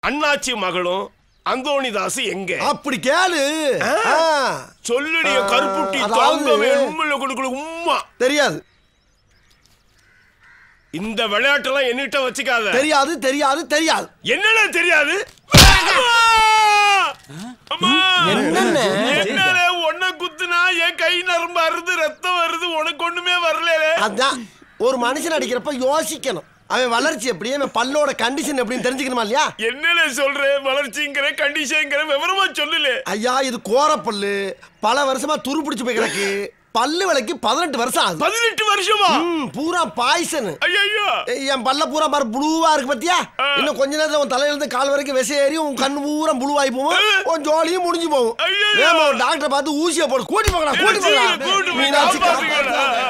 அண்ணாச்சி மகளும் அந்தோணிதாஸ் எங்க அப்படி கேளு ஆ, சொல்லுடைய கருப்புட்டி அதாவது- தாங்கவே உண்மையில கொடுக்கல உம்மா தெரியாது இந்த விளையாட்டெல்லாம் என்னிட்ட வச்சுக்காத தெரியாது தெரியாது தெரியாது என்னடா தெரியாது அம்மா! என்னண்ணே? என்னடா உன்னை குத்துனா என் கை நரம்பு அறுது ரத்தம் வருது உனக்கு ஒண்ணுமே வரல அதான் ஒரு மனுஷன் அடிக்கிறப்ப யோசிக்கணும் அவன் வளர்ச்சி எப்படி அவன் பல்லோட கண்டிஷன் எப்படின்னு தெரிஞ்சுக்கணுமா இல்லையா என்னல சொல்ற வளர்ச்சிங்கிற கண்டிஷன்ங்கிற விவரமா சொல்லல ஐயா இது கோரப்பல்லு பல வருஷமா துரு பிடிச்சு போய் கிடக்கு பல்லு விலைக்கு பதினெட்டு வருஷம் ஆகுது பதினெட்டு வருஷமா ம், பூரா பாய்சன் ஐயோ என் பல்ல பூரா பாரு புழுவா இருக்கு பாத்தியா ஆ. இன்னும் கொஞ்ச நேரத்துல உன் தலையில இருந்து கால் வரைக்கும் விசை ஏறி உன் கண்ணு பூரா புழுவாய் போகும் உன் ஜோலியும் முடிஞ்சு போகும் ஐயையோ. வேகமா ஒரு டாக்டரை பார்த்து ஊசியை போடு கூட்டி போகலாம் கூட்டி கூட்டு போகலாம் போய் மீனாட்சி காப்பாத்துங்கடா. காப்பாத்து.